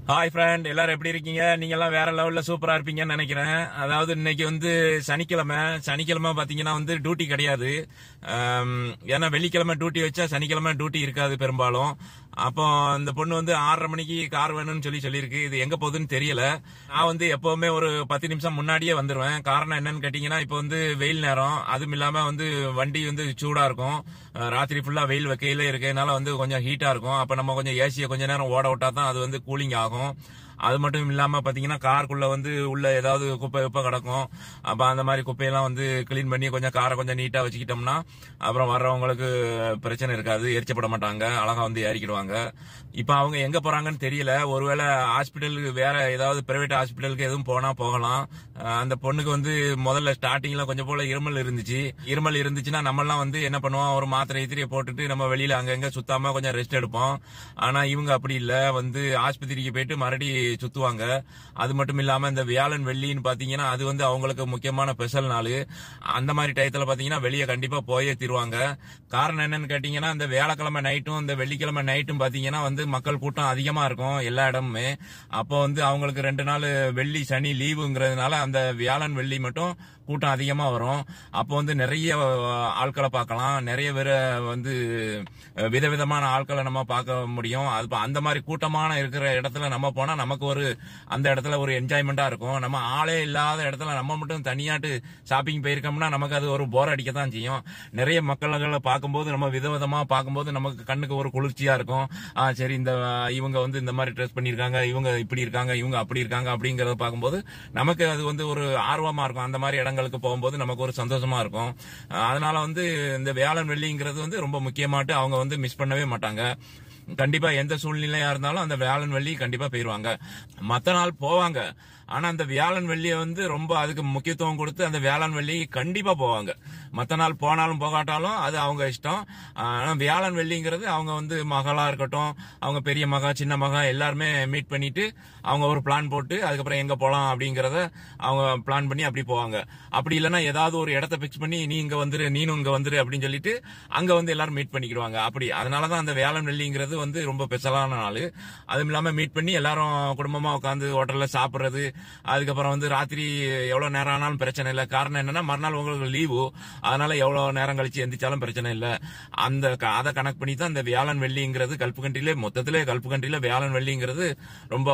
hi friend எல்லாரும் எப்படி இருக்கீங்க நீங்க எல்லாம் வேற லெவல்ல சூப்பரா இருப்பீங்கன்னு நினைக்கிறேன் அதாவது இன்னைக்கு வந்து சனிக்கிழமை சனிக்கிழமை பாத்தீங்கன்னா வந்து டியூட்டி கிடையாது ஆம், ஏன்னா வெள்ளிக்கிழமை டியூட்டி வச்சா சனிக்கிழமை டியூட்டி இருக்காது பெரும்பாலும் அப்போ இந்த பொண்ணு வந்து ஆறரை மணிக்கு கார் வேணும்னு சொல்லி சொல்லியிருக்கு இது எங்க போகுதுன்னு தெரியல நான் வந்து எப்பவுமே ஒரு பத்து நிமிஷம் முன்னாடியே வந்துருவேன் காரணம் என்னன்னு கேட்டீங்கன்னா இப்போ வந்து வெயில் நேரம் அதுவும் இல்லாம வந்து வண்டி வந்து சூடா இருக்கும் அஹ் ராத்திரி ஃபுல்லா வெயில் வைக்கையில இருக்கனால வந்து கொஞ்சம் ஹீட்டா இருக்கும் அப்ப நம்ம கொஞ்சம் ஏசியை கொஞ்ச நேரம் ஓட விட்டா தான் அது வந்து கூலிங் ஆகும் அது மட்டும் இல்லாம பாத்தீங்கன்னா காருக்குள்ள வந்து உள்ள ஏதாவது குப்பை குப்பை கிடக்கும் அப்ப அந்த மாதிரி குப்பையெல்லாம் வந்து கிளீன் பண்ணி கொஞ்சம் காரை கொஞ்சம் நீட்டா வச்சுக்கிட்டோம்னா அப்புறம் வர்றவங்களுக்கு பிரச்சனை இருக்காது எரிச்சப்பட மாட்டாங்க அழகா வந்து ஏறிக்கிடுவாங்க இப்ப அவங்க எங்க போறாங்கன்னு தெரியல ஒருவேளை ஹாஸ்பிட்டலுக்கு வேற ஏதாவது பிரைவேட் ஹாஸ்பிட்டலுக்கு எதுவும் போனா போகலாம் அஹ் அந்த பொண்ணுக்கு வந்து முதல்ல ஸ்டார்டிங்ல கொஞ்சம் போல இருமல் இருந்துச்சு இருமல் இருந்துச்சுன்னா நம்மலாம் வந்து என்ன பண்ணுவோம் ஒரு மாத்திரை இத்திரியை போட்டுட்டு நம்ம வெளியில அங்கங்க சுத்தாம கொஞ்சம் ரெஸ்ட் எடுப்போம் ஆனா இவங்க அப்படி இல்ல வந்து ஆஸ்பத்திரிக்கு போயிட்டு மறுபடி சுத்துவாங்க அது மட்டும் இல்லாம இந்த வியாழன் வெள்ளின்னு பாத்தீங்கன்னா அது வந்து அவங்களுக்கு முக்கியமான ஸ்பெஷல் நாள் அந்த மாதிரி டயத்துல பாத்தீங்கன்னா வெளியே கண்டிப்பா போயே தீருவாங்க காரணம் என்னன்னு கேட்டீங்கன்னா இந்த வியாழக்கிழமை நைட்டும் இந்த வெள்ளிக்கிழமை நைட்டும் பாத்தீங்கன்னா வந்து மக்கள் கூட்டம் அதிகமா இருக்கும் எல்லா இடமுமே அப்போ வந்து அவங்களுக்கு ரெண்டு நாள் வெள்ளி சனி லீவுங்கிறதுனால அந்த வியாழன் வெள்ளி மட்டும் கூட்டம் அதிகமா வரும் அப்போ வந்து நிறைய அஹ், ஆட்களை பார்க்கலாம் நிறைய பேர் வந்து அஹ், விதவிதமான ஆட்களை நம்ம பார்க்க முடியும் அது ப- அந்த மாதிரி கூட்டமான இருக்கிற இடத்துல நம்ம போனா நமக்கு ஒரு அந்த இடத்துல ஒரு என்ஜாய்மெண்டா இருக்கும் நம்ம ஆளே இல்லாத இடத்துல நம்ம மட்டும் தனியாட்டு ஷாப்பிங் போயிருக்கோம்னா நமக்கு அது ஒரு போர் அடிக்க தான் செய்யும் நிறைய மக்கள்களை பார்க்கும்போது நம்ம விதவிதமா பார்க்கும்போது நமக்கு கண்ணுக்கு ஒரு குளிர்ச்சியா இருக்கும் ஆ சரி இந்த அஹ், இவங்க வந்து இந்த மாதிரி ட்ரெஸ் பண்ணியிருக்காங்க இவங்க இப்படி இருக்காங்க இவங்க அப்படி இருக்காங்க அப்படிங்கறத பார்க்கும்போது நமக்கு அது வந்து ஒரு ஆர்வமா இருக்கும் அந்த மாதிரி இடங்களுக்கு போகும்போது நமக்கு ஒரு சந்தோஷமா இருக்கும் அஹ், அதனால வந்து இந்த வியாழன் வெள்ளிங்கிறது வந்து ரொம்ப முக்கியமாட்டு அவங்க வந்து மிஸ் பண்ணவே மாட்டாங்க கண்டிப்பா எந்த சூழ்நிலையா இருந்தாலும் அந்த வியாழன் வெள்ளி கண்டிப்பா போயிருவாங்க மத்த நாள் போவாங்க ஆனா அந்த வியாழன் வெள்ளியை வந்து ரொம்ப அதுக்கு முக்கியத்துவம் கொடுத்து அந்த வியாழன் வெள்ளி கண்டிப்பா போவாங்க மத்த நாள் போனாலும் போகாட்டாலும் அது அவங்க இஷ்டம் ஆனா வியாழன் வெள்ளிங்கிறது அவங்க வந்து மகளா இருக்கட்டும் அவங்க பெரிய மகா சின்ன மகா எல்லாருமே மீட் பண்ணிட்டு அவங்க ஒரு பிளான் போட்டு அதுக்கப்புறம் எங்க போலாம் அப்படிங்கறத அவங்க பிளான் பண்ணி அப்படி போவாங்க அப்படி இல்லைன்னா ஏதாவது ஒரு இடத்த பிக்ஸ் பண்ணி நீ இங்க வந்துரு நீனும் இங்க வந்துரு அப்படின்னு சொல்லிட்டு அங்க வந்து எல்லாரும் மீட் பண்ணிக்கிடுவாங்க அப்படி அதனாலதான் அந்த வியாழன் வெள்ளிங்கிறது வந்து ரொம்ப ஸ்பெஷலான நாள் அதுவும் இல்லாம மீட் பண்ணி எல்லாரும் குடும்பமா உட்காந்து ஹோட்டல்ல சாப்பிடுறது அதுக்கப்புறம் வந்து ராத்திரி எவ்வளவு நேரம் ஆனாலும் பிரச்சனை இல்லை காரணம் என்னன்னா மறுநாள் உங்களுக்கு லீவு அதனால எவ்வளவு நேரம் கழிச்சு எந்திரிச்சாலும் பிரச்சனை இல்லை அந்த க- அதை கணக்கு பண்ணி தான் இந்த வியாழன் வெள்ளிங்கிறது கல்பு கண்ட்ரிலே மொத்தத்திலே கல்பு கண்ட்ரில வியாழன் வெள்ளிங்கிறது ரொம்ப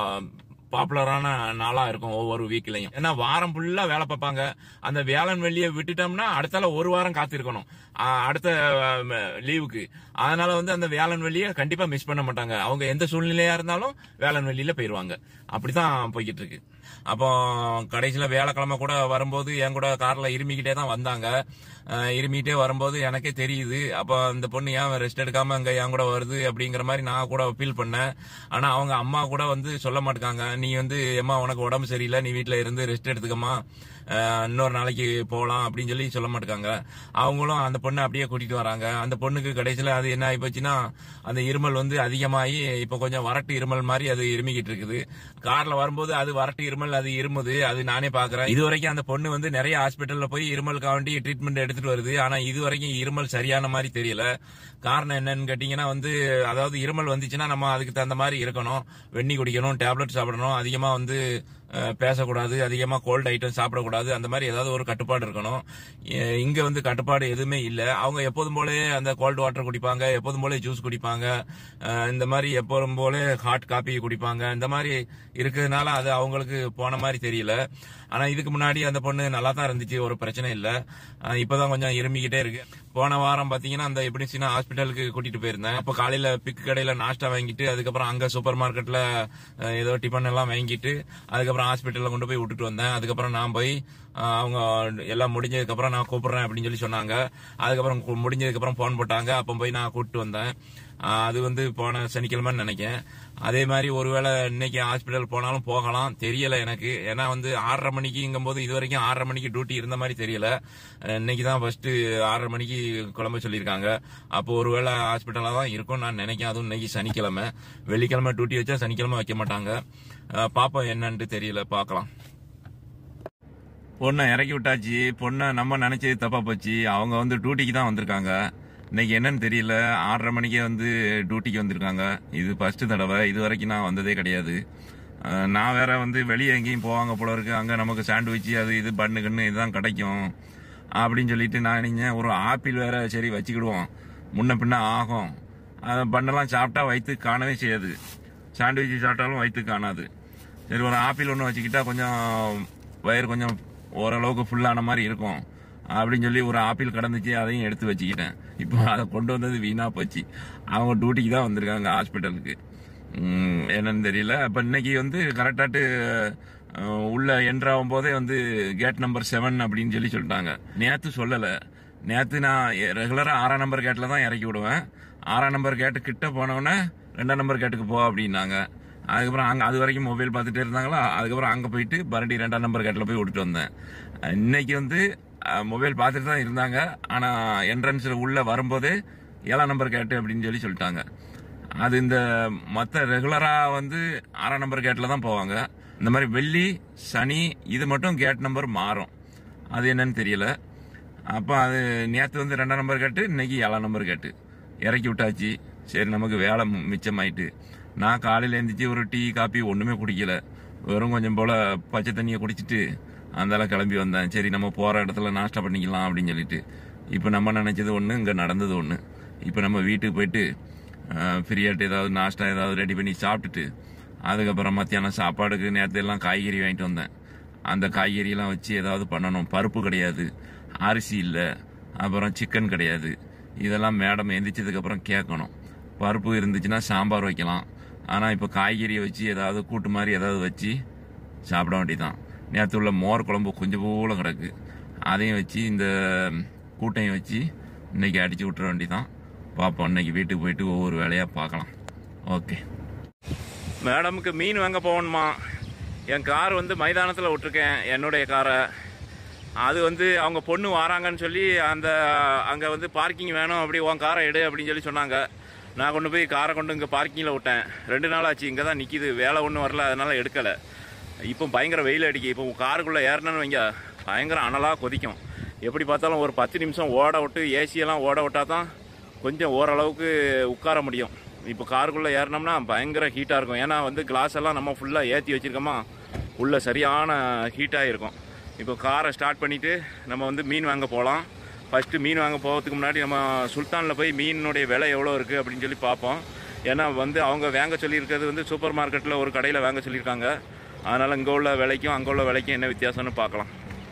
பாப்புலரான நாளா இருக்கும் ஒவ்வொரு வீக்லயும் ஏன்னா வாரம் ஃபுல்லா வேலை பார்ப்பாங்க அந்த வியாழன் வெள்ளியை விட்டுட்டோம்னா அடுத்தால ஒரு வாரம் காத்திருக்கணும் ஆஹ் அடுத்த லீவுக்கு அதனால வந்து அந்த வியாழன் வெள்ளியை கண்டிப்பா மிஸ் பண்ண மாட்டாங்க அவங்க எந்த சூழ்நிலையா இருந்தாலும் வியாழன் வெள்ளியில போயிருவாங்க அப்படிதான் போய்கிட்டு இருக்கு அப்போ கடைசியில வேலைக்கிழமை கூட வரும்போது என் கூட கார்ல இருமிக்கிட்டே தான் வந்தாங்க அஹ் இருமிக்கிட்டே வரும்போது எனக்கே தெரியுது அப்போ இந்த பொண்ணு ஏன் ரெஸ்ட் எடுக்காம அங்க என் கூட வருது அப்படிங்கிற மாதிரி நான் கூட ஃபீல் பண்ணேன் ஆனா அவங்க அம்மா கூட வந்து சொல்ல மாட்டாங்க நீ வந்து எம்மா உனக்கு உடம்பு சரியில்லை நீ வீட்டுல இருந்து ரெஸ்ட் எடுத்துக்கம்மா அஹ் இன்னொரு நாளைக்கு போகலாம் அப்படின்னு சொல்லி சொல்ல மாட்டாங்க அவங்களும் அந்த பொண்ணை அப்படியே கூட்டிட்டு வராங்க அந்த பொண்ணுக்கு கடைசியில அது என்ன ஆகி போச்சுன்னா அந்த இருமல் வந்து அதிகமாகி இப்ப கொஞ்சம் வறட்டு இருமல் மாதிரி அது இருமிக்கிட்டு இருக்குது கார்ல வரும்போது அது வறட்டு இருமல் அது இருமுது அது நானே பாக்குறேன் இது வரைக்கும் அந்த பொண்ணு வந்து நிறைய ஹாஸ்பிட்டல்ல போய் இருமலுக்கு வேண்டி ட்ரீட்மெண்ட் எடுத்துட்டு வருது ஆனா இது வரைக்கும் இருமல் சரியான மாதிரி தெரியல காரணம் என்னன்னு கேட்டீங்கன்னா வந்து அதாவது இருமல் வந்துச்சுன்னா நம்ம அதுக்கு தகுந்த மாதிரி இருக்கணும் வெண்ணி குடிக்கணும் டேப்லெட் சாப்பிடணும் அதிகமா வந்து அஹ், பேசக்கூடாது அதிகமா கோல்ட் ஐட்டம் சாப்பிடக்கூடாது அந்த மாதிரி ஏதாவது ஒரு கட்டுப்பாடு இருக்கணும் எ- இங்க வந்து கட்டுப்பாடு எதுவுமே இல்ல அவங்க எப்போதும் போல அந்த கோல்ட் வாட்டர் குடிப்பாங்க எப்போதும் போல ஜூஸ் குடிப்பாங்க அஹ், இந்த மாதிரி எப்போதும் போல ஹாட் காபி குடிப்பாங்க இந்த மாதிரி இருக்கிறதுனால அது அவங்களுக்கு போன மாதிரி தெரியல ஆனா இதுக்கு முன்னாடி அந்த பொண்ணு நல்லா தான் இருந்துச்சு ஒரு பிரச்சனை இல்ல அஹ், இப்பதான் கொஞ்சம் இருமிக்கிட்டே இருக்கு போன வாரம் பாத்தீங்கன்னா அந்த எப்படி சின்ன ஹாஸ்பிட்டலுக்கு கூட்டிட்டு போயிருந்தேன் அப்ப காலையில பிக் கடையில நாஷ்டா வாங்கிட்டு அதுக்கப்புறம் அங்க சூப்பர் மார்க்கெட்ல அஹ், ஏதோ டிஃபன் எல்லாம் வாங்கிட்டு அதுக்கப்புறம் ஹாஸ்பிட்டல்ல கொண்டு போய் விட்டுட்டு வந்தேன் அதுக்கப்புறம் நான் போய் அஹ், அவங்க எல்லாம் முடிஞ்சதுக்கு அப்புறம் நான் கூப்பிடுறேன் அப்படின்னு சொல்லி சொன்னாங்க அதுக்கப்புறம் கு- முடிஞ்சதுக்கு அப்புறம் போன் போட்டாங்க அப்ப போய் நான் கூப்பிட்டு வந்தேன் அஹ், அது வந்து போன சனிக்கிழமைன்னு நினைக்கிறேன் அதே மாதிரி ஒருவேளை இன்னைக்கு ஹாஸ்பிட்டல் போனாலும் போகலாம் தெரியல எனக்கு ஏன்னா வந்து ஆறரை மணிக்குங்கும் போது இது வரைக்கும் ஆறரை மணிக்கு டியூட்டி இருந்த மாதிரி தெரியல அஹ், இன்னைக்கு தான் ஃபர்ஸ்ட் ஆறரை மணிக்கு கிளம்ப சொல்லியிருக்காங்க அப்போ ஒருவேளை ஹாஸ்பிட்டலா தான் இருக்கும் நான் நினைக்கிறேன் அதுவும் இன்னைக்கு சனிக்கிழமை வெள்ளிக்கிழமை டியூட்டி வச்சா சனிக்கிழமை வைக்க மாட்டாங்க அஹ், பாப்போம் என்னன்ட்டு தெரியல பார்க்கலாம் பொண்ணை இறக்கி விட்டாச்சு பொண்ணை நம்ம நினைச்சது தப்பா போச்சு அவங்க வந்து டியூட்டிக்கு தான் வந்திருக்காங்க இன்னைக்கு என்னன்னு தெரியல ஆறரை மணிக்கே வந்து டியூட்டிக்கு வந்திருக்காங்க இது ஃபர்ஸ்ட் தடவை இது வரைக்கும் நான் வந்ததே கிடையாது அஹ், நான் வேற வந்து வெளியே எங்கேயும் போவாங்க போல இருக்கு அங்கே நமக்கு சாண்ட்விச் அது இது பண்ணு கண்ணு இதுதான் கிடைக்கும் அப்படின்னு சொல்லிட்டு நான் நினைச்சேன் ஒரு ஆப்பிள் வேற சரி வச்சுக்கிடுவோம் முன்ன பின்ன ஆகும் அதை பண்ணெல்லாம் சாப்பிட்டா வயிற்று காணவே செய்யாது சாண்ட்விச் சாப்பிட்டாலும் வயிற்று காணாது சரி ஒரு ஆப்பிள் ஒன்று வச்சுக்கிட்டா கொஞ்சம் வயிறு கொஞ்சம் ஓரளவுக்கு ஃபுல்லான மாதிரி இருக்கும் அப்படின்னு சொல்லி ஒரு ஆப்பிள் கடந்துச்சு அதையும் எடுத்து வச்சுக்கிட்டேன் இப்போ அதை கொண்டு வந்தது வீணா போச்சு அவங்க டியூட்டிக்கு தான் வந்திருக்காங்க ஹாஸ்பிட்டலுக்கு ம், என்னன்னு தெரியல அப்போ இன்னைக்கு வந்து கரெக்டாட்டு அஹ், உள்ள என்ட்ராகும் போதே வந்து கேட் நம்பர் செவன் அப்படின்னு சொல்லி சொல்லிட்டாங்க நேற்று சொல்லலை நேற்று நான் ரெகுலராக ஆறாம் நம்பர் கேட்டில் தான் இறக்கி விடுவேன் ஆறாம் நம்பர் கேட்டு கிட்ட போனவுடனே ரெண்டாம் நம்பர் கேட்டுக்கு போ அப்படின்னாங்க அதுக்கப்புறம் அங்கே அது வரைக்கும் மொபைல் பார்த்துட்டே இருந்தாங்களா அதுக்கப்புறம் அங்கே போயிட்டு மறுபடியும் ரெண்டாம் நம்பர் கேட்டில் போய் விட்டுட்டு வந்தேன் இன்னைக்கு வந்து மொபைல் பார்த்துட்டு தான் இருந்தாங்க ஆனால் என்ட்ரன்ஸில் உள்ளே வரும்போதே ஏழாம் நம்பர் கேட்டு அப்படின்னு சொல்லி சொல்லிட்டாங்க அது இந்த மற்ற ரெகுலராக வந்து ஆறாம் நம்பர் கேட்டில் தான் போவாங்க இந்த மாதிரி வெள்ளி சனி இது மட்டும் கேட் நம்பர் மாறும் அது என்னன்னு தெரியல அப்போ அது நேற்று வந்து ரெண்டாம் நம்பர் கேட்டு இன்னைக்கு ஏழாம் நம்பர் கேட்டு இறக்கி விட்டாச்சு சரி நமக்கு வேலை மி- மிச்சமாயிட்டு நான் காலையில் எழுந்திரிச்சு ஒரு டீ காப்பி ஒன்றுமே குடிக்கல வெறும் கொஞ்சம் போல் பச்சை தண்ணியை குடிச்சிட்டு அந்தால கிளம்பி வந்தேன் சரி நம்ம போகிற இடத்துல நாஷ்டா பண்ணிக்கலாம் அப்படின்னு சொல்லிட்டு இப்போ நம்ம நினச்சது ஒன்று இங்கே நடந்தது ஒன்று இப்போ நம்ம வீட்டுக்கு போயிட்டு ஃப்ரீயாட்டு ஏதாவது நாஷ்டா ஏதாவது ரெடி பண்ணி சாப்பிட்டுட்டு அதுக்கப்புறம் மத்தியானம் சாப்பாடுக்கு நேரத்து எல்லாம் காய்கறி வாங்கிட்டு வந்தேன் அந்த காய்கறியெல்லாம் வச்சு ஏதாவது பண்ணணும் பருப்பு கிடையாது அரிசி இல்லை அப்புறம் சிக்கன் கிடையாது இதெல்லாம் மேடம் எந்திரிச்சதுக்கப்புறம் கேட்கணும் பருப்பு இருந்துச்சுன்னா சாம்பார் வைக்கலாம் ஆனால் இப்போ காய்கறியை வச்சு ஏதாவது கூட்டு மாதிரி ஏதாவது வச்சு சாப்பிட வேண்டியதான் நேற்று உள்ள மோர் குழம்பு கொஞ்சம் போல கிடக்கு அதையும் வச்சு இந்த கூட்டையும் வச்சு இன்னைக்கு அடிச்சு விட்டுற வேண்டியதான் பார்ப்போம் இன்னைக்கு வீட்டுக்கு போயிட்டு ஒவ்வொரு வேலையாக பார்க்கலாம் ஓகே மேடமுக்கு மீன் வாங்க போகணுமா என் கார் வந்து மைதானத்தில் விட்டுருக்கேன் என்னுடைய காரை அது வந்து அவங்க பொண்ணு வராங்கன்னு சொல்லி அந்த அங்கே வந்து பார்க்கிங் வேணும் அப்படி உன் காரை எடு அப்படின்னு சொல்லி சொன்னாங்க நான் கொண்டு போய் காரை கொண்டு இங்கே பார்க்கிங்கில் விட்டேன் ரெண்டு நாள் ஆச்சு இங்கே தான் நிற்கிது வேலை ஒன்றும் வரல அதனால எடுக்கலை இப்போ பயங்கர வெயில் அடிக்கு இப்போ காருக்குள்ளே ஏறினேன்னு வைங்க பயங்கர அனலாக கொதிக்கும் எப்படி பார்த்தாலும் ஒரு பத்து நிமிஷம் ஓட விட்டு ஏசியெல்லாம் ஓட விட்டா தான் கொஞ்சம் ஓரளவுக்கு உட்கார முடியும் இப்போ காருக்குள்ளே ஏறினோம்னா பயங்கர ஹீட்டாக இருக்கும் ஏன்னா வந்து கிளாஸ் எல்லாம் நம்ம ஃபுல்லாக ஏற்றி வச்சிருக்கோமா உள்ள சரியான ஹீட்டாக இருக்கும் இப்போ காரை ஸ்டார்ட் பண்ணிவிட்டு நம்ம வந்து மீன் வாங்க போகலாம் ஃபஸ்ட்டு மீன் வாங்க போகிறதுக்கு முன்னாடி நம்ம சுல்தானில் போய் மீனுடைய விலை எவ்வளோ இருக்குது அப்படின்னு சொல்லி பார்ப்போம் ஏன்னா வந்து அவங்க வாங்க சொல்லியிருக்கிறது வந்து சூப்பர் மார்க்கெட்டில் ஒரு கடையில் வாங்க சொல்லியிருக்காங்க அதனால் இங்கே உள்ள விலைக்கும் அங்கே உள்ள விலைக்கும் என்ன வித்தியாசம்னு பார்க்கலாம்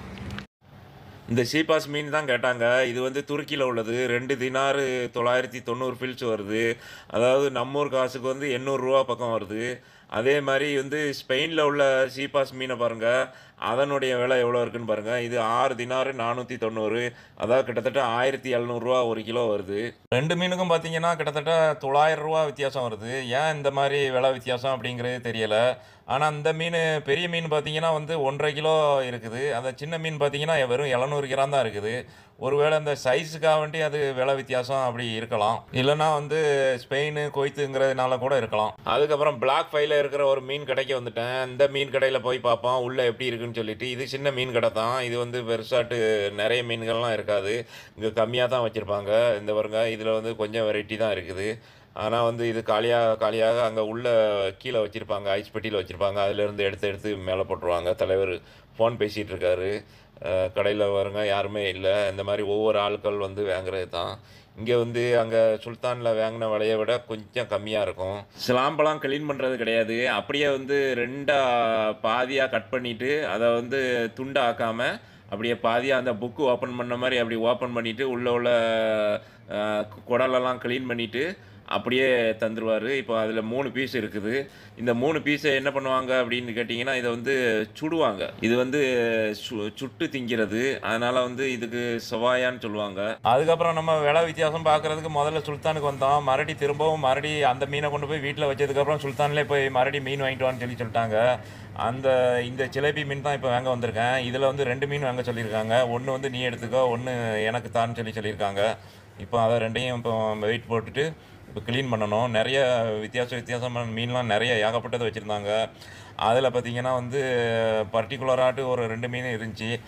இந்த சீபாஸ் மீன் தான் கேட்டாங்க இது வந்து துருக்கியில் உள்ளது ரெண்டு தினாறு தொள்ளாயிரத்தி தொண்ணூறு ஃபில்ஸ் வருது அதாவது நம்ம ஊர் காசுக்கு வந்து எண்ணூறுரூவா பக்கம் வருது அதே மாதிரி வந்து ஸ்பெயினில் உள்ள சீபாஸ் மீனை பாருங்கள் அதனுடைய விலை எவ்வளோ இருக்குன்னு பாருங்கள் இது ஆறு தினாறு நானூற்றி தொண்ணூறு அதாவது கிட்டத்தட்ட ஆயிரத்தி எழுநூறுவா ஒரு கிலோ வருது ரெண்டு மீனுக்கும் பார்த்தீங்கன்னா கிட்டத்தட்ட தொள்ளாயிரம் ரூபா வித்தியாசம் வருது ஏன் இந்த மாதிரி விலை வித்தியாசம் அப்படிங்கிறது தெரியல ஆனால் இந்த மீன் பெரிய மீன் பார்த்தீங்கன்னா வந்து ஒன்றரை கிலோ இருக்குது அந்த சின்ன மீன் பார்த்தீங்கன்னா வெறும் எழுநூறு கிராம் தான் இருக்குது ஒருவேளை இந்த சைஸுக்காக வேண்டி அது விலை வித்தியாசம் அப்படி இருக்கலாம் இல்லைன்னா வந்து ஸ்பெயின் கொய்த்துங்கிறதுனால கூட இருக்கலாம் அதுக்கப்புறம் பிளாக் ஃபைல இருக்கிற ஒரு மீன் கடைக்கு வந்துட்டேன் இந்த மீன் கடையில் போய் பார்ப்போம் உள்ளே எப்படி இருக்குன்னு சொல்லிட்டு இது சின்ன மீன் கடை தான் இது வந்து பெருசாட்டு நிறைய மீன்கள்லாம் இருக்காது இங்கே கம்மியாக தான் வச்சுருப்பாங்க இந்த பாருங்க இதில் வந்து கொஞ்சம் வெரைட்டி தான் இருக்குது ஆனால் வந்து இது காலியாக காலியாக அங்கே உள்ள கீழே வச்சுருப்பாங்க ஐஸ் பெட்டியில் வச்சுருப்பாங்க அதுலேருந்து எடுத்து எடுத்து மேலே போட்டுருவாங்க தலைவர் ஃபோன் பேசிகிட்டு இருக்காரு கடையில் வருங்க யாருமே இல்லை இந்த மாதிரி ஒவ்வொரு ஆட்கள் வந்து வாங்குறது தான் இங்கே வந்து அங்கே சுல்தானில் வாங்கின விலையை விட கொஞ்சம் கம்மியாக இருக்கும் ஸ்லாம்பெல்லாம் க்ளீன் பண்ணுறது கிடையாது அப்படியே வந்து ரெண்டாக பாதியாக கட் பண்ணிவிட்டு அதை வந்து துண்டை ஆக்காமல் அப்படியே பாதியாக அந்த புக்கு ஓப்பன் பண்ண மாதிரி அப்படி ஓப்பன் பண்ணிவிட்டு உள்ளே உள்ள அஹ், குடலெல்லாம் க்ளீன் பண்ணிவிட்டு அப்படியே தந்துருவார் இப்போ அதில் மூணு பீஸ் இருக்குது இந்த மூணு பீஸை என்ன பண்ணுவாங்க அப்படின்னு கேட்டிங்கன்னா இதை வந்து சுடுவாங்க இது வந்து சு- சுட்டு திங்கிறது அதனால் வந்து இதுக்கு சவாயான்னு சொல்லுவாங்க அதுக்கப்புறம் நம்ம விலை வித்தியாசம் பார்க்குறதுக்கு முதல்ல சுல்தானுக்கு வந்தோம் மறுபடி திரும்பவும் மறுபடி அந்த மீனை கொண்டு போய் வீட்டில் வச்சதுக்கப்புறம் சுல்தான்லேயே போய் மறுபடி மீன் வாங்கிட்டு வான்னு சொல்லி சொல்லிட்டாங்க அந்த இந்த ஜிலேபி மீன் தான் இப்போ வாங்க வந்திருக்கேன் இதில் வந்து ரெண்டு மீன் வாங்க சொல்லியிருக்காங்க ஒன்று வந்து நீ எடுத்துக்கோ ஒன்று எனக்கு தான் சொல்லி சொல்லியிருக்காங்க இப்போ அதை ரெண்டையும் இப்போ வெயிட் போட்டுட்டு இப்போ க்ளீன் பண்ணணும் நிறைய வித்தியாச வித்தியாசமான மீன்லாம் நிறைய ஏகப்பட்டது வச்சுருந்தாங்க அதில் பார்த்தீங்கன்னா வந்து பர்டிகுலராட்டு ஒரு ரெண்டு மீன் இருந்துச்சு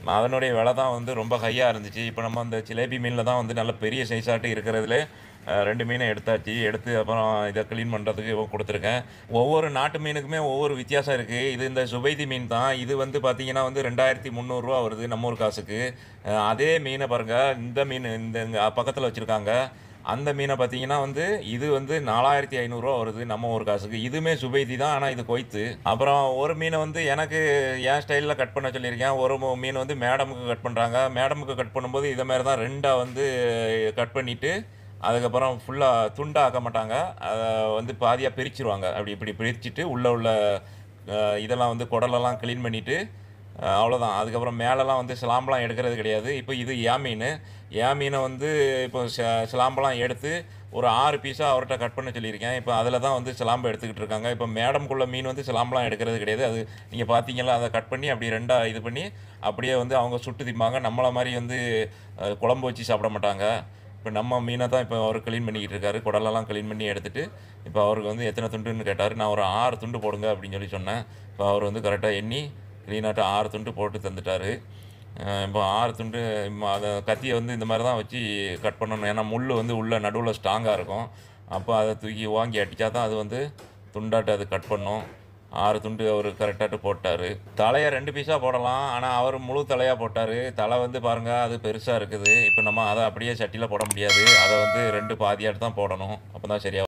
அதனுடைய விலை தான் வந்து ரொம்ப ஹையாக இருந்துச்சு இப்போ நம்ம அந்த ஜிலேபி மீனில் தான் வந்து நல்ல பெரிய சைஸாட்டு இருக்கிறதுல அஹ், ரெண்டு மீனை எடுத்தாச்சு எடுத்து அப்புறம் இதை க்ளீன் பண்ணுறதுக்கு கொடுத்துருக்கேன் ஒவ்வொரு நாட்டு மீனுக்குமே ஒவ்வொரு வித்தியாசம் இருக்குது இது இந்த சுபைதி மீன் தான் இது வந்து பார்த்தீங்கன்னா வந்து ரெண்டாயிரத்தி முந்நூறுரூவா வருது நம்ம ஊர் காசுக்கு அஹ், அதே மீனை பாருங்கள் இந்த மீன் இந்த பக்கத்தில் வச்சுருக்காங்க அந்த மீனை பார்த்தீங்கன்னா வந்து இது வந்து நாலாயிரத்தி ஐநூறுரூவா வருது நம்ம ஒரு காசுக்கு இதுவுமே சுபைதி தான் ஆனால் இது கொய்த்து அப்புறம் ஒரு மீனை வந்து எனக்கு என் ஸ்டைலில் கட் பண்ண சொல்லியிருக்கேன் ஒரு மு- மீன் வந்து மேடமுக்கு கட் பண்ணுறாங்க மேடமுக்கு கட் பண்ணும்போது இதை மாதிரி தான் ரெண்டாக வந்து கட் பண்ணிவிட்டு அதுக்கப்புறம் ஃபுல்லாக துண்டாக ஆக்க மாட்டாங்க அதை வந்து பாதியாக பிரிச்சிருவாங்க அப்படி இப்படி பிரிச்சுட்டு உள்ளே உள்ள அஹ், இதெல்லாம் வந்து குடலெல்லாம் க்ளீன் பண்ணிவிட்டு அஹ் அவ்வளோதான் அதுக்கப்புறம் மேலெலாம் வந்து சிலாம்பெலாம் எடுக்கிறது கிடையாது இப்போ இது ஏன் மீன் ஏன் மீனை வந்து இப்போ ச- சிலாம்பெல்லாம் எடுத்து ஒரு ஆறு பீஸாக அவர்கிட்ட கட் பண்ண சொல்லியிருக்கேன் இப்போ அதில் தான் வந்து சிலாம்பு எடுத்துக்கிட்டு இருக்காங்க இப்போ மேடம்குள்ள மீன் வந்து சிலாம்பெலாம் எடுக்கிறது கிடையாது அது நீங்கள் பார்த்தீங்களா அதை கட் பண்ணி அப்படி ரெண்டாக இது பண்ணி அப்படியே வந்து அவங்க சுட்டு திம்பாங்க நம்மளை மாதிரி வந்து அஹ், குழம்பு வச்சு சாப்பிட மாட்டாங்க இப்போ நம்ம மீனை தான் இப்போ அவர் க்ளீன் பண்ணிக்கிட்டு இருக்காரு குடலெல்லாம் க்ளீன் பண்ணி எடுத்துட்டு இப்போ அவருக்கு வந்து எத்தனை துண்டுன்னு கேட்டார் நான் ஒரு ஆறு துண்டு போடுங்க அப்படின்னு சொல்லி சொன்னேன் இப்போ அவர் வந்து கரெக்டாக எண்ணி க்ளீனாட்டு ஆறு துண்டு போட்டு தந்துட்டாரு அஹ் இப்போ ஆறு துண்டு ம- அதை கத்தியை வந்து இந்த மாதிரி தான் வச்சு கட் பண்ணணும் ஏன்னா முள் வந்து உள்ள நடுவில் ஸ்ட்ராங்காக இருக்கும் அப்போ அதை தூக்கி வாங்கி அடித்தா தான் அது வந்து துண்டாட்டு அது கட் பண்ணும் ஆறு துண்டு அவர் கரெக்டாட்டு போட்டார் தலையை ரெண்டு பீஸாக போடலாம் ஆனால் அவர் முழு தலையாக போட்டார் தலை வந்து பாருங்கள் அது பெருசாக இருக்குது இப்போ நம்ம அதை அப்படியே சட்டியில் போட முடியாது அதை வந்து ரெண்டு பாதியாட்டு தான் போடணும் அப்போ தான் சரியாக